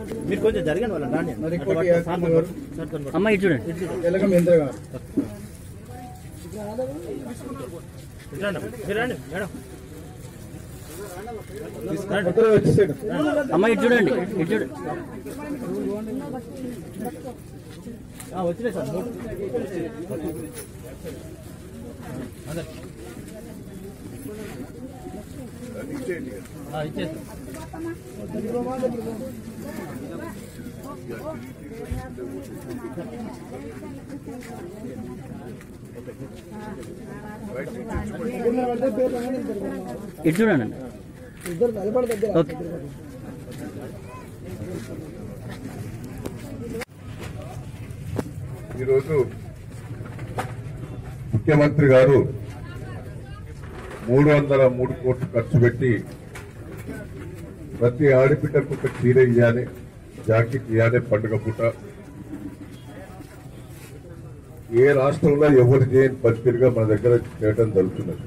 మీరు కొంచెం జరగండి వాళ్ళని రాండి మరి అట్లా ఇంకోటి పట్టుకో, సార్ ఎవరు? పట్టుకో, సార్ పట్టుకో. అమ్మ ఇటు చూడండి ఎలగం ఇంద్ర గారు ఇటు రండి. మీరు రండి మేడం రండి. అందరూ వచ్చేసాడు అమ్మ ఇటు చూడండి ఇటు చూడండి ఆ, వచ్చినాయి సార్ మూడు. అందరు. ఆ, ఇచ్చేస్తాం ఇటు చూడండి ఇద్దరు నిలబడి దగ్గర ఓకే ఈరోజు ముఖ్యమంత్రి గారు మూడు వందల మూడు కోట్లు ఖర్చు పెట్టి ప్రతి ఆడబిడ్డకు ఒక చీర ఇవ్వాలి జాకెట్ ఇవ్వాలి పండుగ పూట ఏ రాష్ట్రంలో ఎవరు చేయని పరిస్థితిగా మన దగ్గర చేయడం జరుగుతున్నది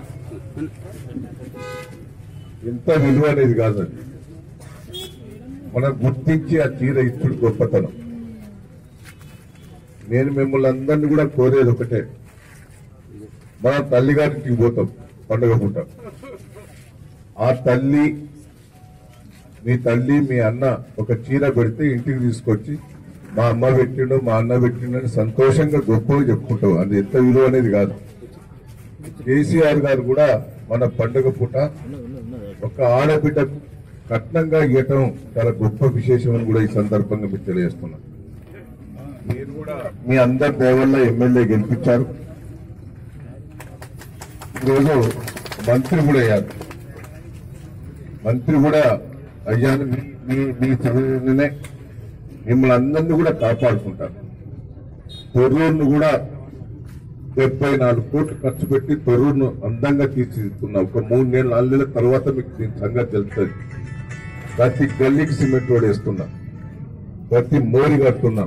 ఎంత విలువ అనేది కాదండి మనం గుర్తించి ఆ చీర ఇచ్చుడు గొప్పతనం నేను మిమ్మల్ని అందరినీ కూడా కోరేది ఒకటే మనం తల్లిగారింటికి పోతాం పండుగ పూట ఆ తల్లి మీ తల్లి మీ అన్న ఒక చీర పెడితే ఇంటికి తీసుకొచ్చి మా అమ్మ పెట్టిండు మా అన్న పెట్టిండు అని సంతోషంగా గొప్పగా చెప్పుకుంటాం అది ఎంత విలువ అనేది కాదు కేసీఆర్ గారు కూడా మన పండుగ పూట ఒక ఆడబిడ్డ కట్నంగా ఇవ్వటం చాలా గొప్ప విశేషం అని కూడా ఈ సందర్భంగా మీకు తెలియజేస్తున్నాను మీరు కూడా మీ అందరి దేవల్ల ఎమ్మెల్యే గెలిపించారు ఈరోజు మంత్రి కూడా అయ్యారు మంత్రి కూడా అయ్యాను మీ- మీ మీ చదువునే మిమ్మల్ని అందరినీ కూడా కాపాడుకుంటారు తొర్రూరును కూడా డెబ్బై నాలుగు కోట్లు ఖర్చు పెట్టి తొర్రూరును అందంగా తీర్చిదిద్దుకున్నాం ఒక మూడు నెలలు నాలుగు నెలల తర్వాత మీకు దీని సంగతి తెలుస్తుంది ప్రతి గల్లీకి సిమెంట్ రోడ్ వేస్తున్నాం ప్రతి మోరి కడుతున్నాం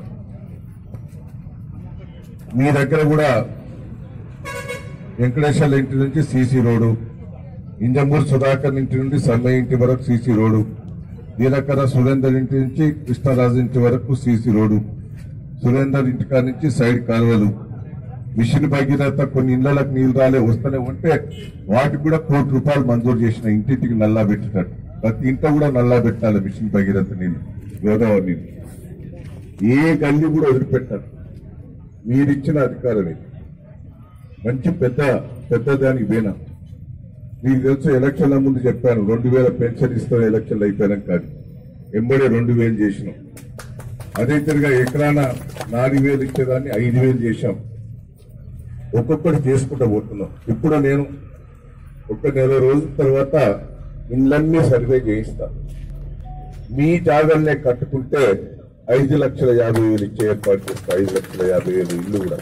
మీ దగ్గర కూడా వెంకటేశ్వర ఇంటి నుంచి సీసీ రోడ్డు ఇంజమూరు సుధాకర్ ఇంటి నుండి సమ్మయ్య ఇంటి వరకు సీసీ రోడ్డు దీనకర సురేందర్ ఇంటి నుంచి కృష్ణరాజు ఇంటి వరకు సీసీ రోడ్డు సురేందర్ ఇంటి కాడ నుంచి సైడ్ కాలువలు మిషన్ భగీరథ కొన్ని ఇళ్లకు నీళ్లు రాలే వస్తూనే ఉంటే వాటికి కూడా కోటి రూపాయలు మంజూరు చేసిన ఇంటింటికి నల్లా పెట్టేటట్టు ప్రతి ఇంట కూడా నల్లా పెట్టాలి మిషన్ భగీరథ నీళ్లు గోదావరి నీళ్లు ఏ గల్లి కూడా వదిలిపెట్టారు మీరిచ్చిన అధికారం ఇది మంచి పెద్ద పెద్ద దానికి పోయినా మీకు తెలుసు ఎలక్షన్ల ముందు చెప్పాను రెండు వేల పెన్షన్ ఇస్తాం ఎలక్షన్లు అయిపోయినాం కానీ ఎంబడే రెండు వేలు చేసినాం అదే తిరిగా ఎకరాన నాలుగు వేలు ఇచ్చేదాన్ని ఐదు వేలు చేశాం ఒక్కొక్కటి చేసుకుంటూ పోతున్నాం ఇప్పుడు నేను ఒక నెల రోజుల తర్వాత ఇళ్ళన్నీ సర్వే చేయిస్తా మీ జాగాలనే కట్టుకుంటే ఐదు లక్షల యాభై వేలు ఇచ్చే ఏర్పాటు చేస్తా ఐదు లక్షల యాభై వేలు ఇల్లు కూడా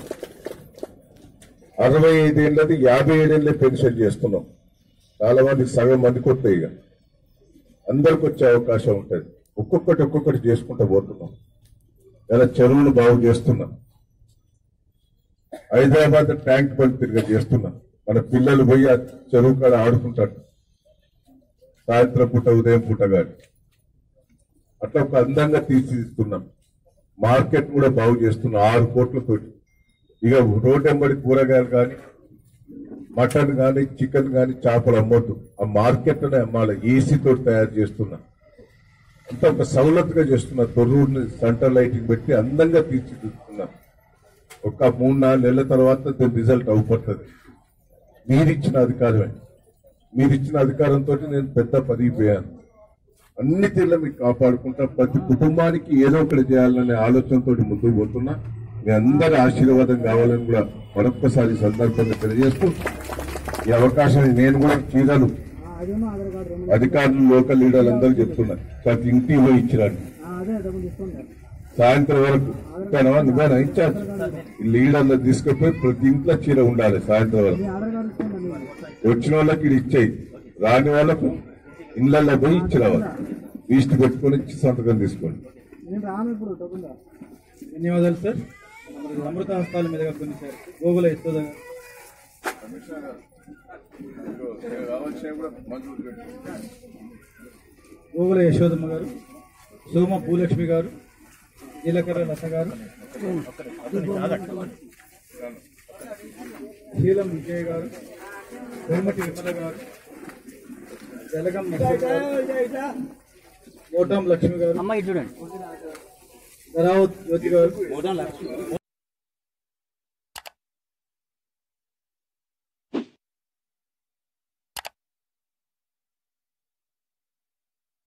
అరవై ఐదేళ్ళది యాభై ఏడేళ్ళే పెన్షన్ చేస్తున్నాం చాలా మందికి సగం మందికి వస్తాయి ఇక అందరికి వచ్చే అవకాశం ఉంటుంది ఒక్కొక్కటి ఒక్కొక్కటి చేసుకుంటూ పోతున్నాం ఇలా చెరువులు బాగు చేస్తున్నాం హైదరాబాద్ ట్యాంక్ బండ్ తిరిగి చేస్తున్నాం మన పిల్లలు పోయి ఆ చెరువు కాడ ఆడుకుంటారు సాయంత్రం పూట ఉదయం పూట కానీ అట్లా ఒక అందంగా తీర్చిదిస్తున్నాం మార్కెట్ కూడా బాగు చేస్తున్నాం ఆరు కోట్లతోటి ఇక రోడ్ ఎంబడి కూరగాయలు కానీ మటన్ కానీ చికెన్ కానీ చేపలు అమ్మొద్దు ఆ మార్కెట్ లోనే అమ్మాలి ఏసీ తోటి తయారు చేస్తున్నా అంతా ఒక సౌలతుగా చేస్తున్నా తొర్రూరుని సెంటర్ లైటింగ్ పెట్టి అందంగా తీర్చిదిద్దుతున్నాం ఒక మూడు నాలుగు నెలల తర్వాత దీని రిజల్ట్ అవుపడుతుంది మీరిచ్చిన అధికారమే మీరిచ్చిన అధికారంతో నేను పెద్ద పదవి పోయాను అన్ని తీర్ల మీకు కాపాడుకుంటా ప్రతి కుటుంబానికి ఏదో ఒకటి చేయాలనే ఆలోచనతో ముందుకు పోతున్నా మీ అందరి ఆశీర్వాదం కావాలని కూడా మరొక్కసారి ఈ సందర్భంగా తెలియజేస్తూ ఈ అవకాశాన్ని నేను కూడా చీరలు అదేమో ఆధార్ కార్డు రెండు అధికారులు లోకల్ లీడర్లు అందరూ చెప్తున్నారు ప్రతి ఇంటికి పోయి ఇచ్చినాడు అదే డబ్బులు తీసుకోండి సాయంత్రం వరకు ఇస్తానవా నువ్వేనా ఇచ్చారు ఈ లీడర్లు తీసుకుపోయి ప్రతి ఇంట్లో చీర ఉండాలి సాయంత్రం వరకు ఆధార్ కార్డు ఇసుకోండి వచ్చిన వాళ్ళకి ఇది ఇచ్చేయి రాని వాళ్ళకు ఇళ్లలో పోయి ఇచ్చి రావాలి ఈస్ట్ పెట్టుకొని ఇచ్చి సంతకం తీసుకోండి నేను రాను ఇప్పుడు డబ్బులు ధన్యవాదాలు సార్ మరి అమృత హస్తాల మీదుగా కొన్ని సార్ గోగుల యశోద గారు. గోగుల యశోదమ్మ గారు సోమ భూలక్ష్మి గారు జీలకర్ర లత గారు శీలం విజయ్ గారు కోమటి విమల గారు జలగం నరసింహ గారు కోటం లక్ష్మి గారు అమ్మ ఇటు చూడండి ధరావత్ జ్యోతి గారు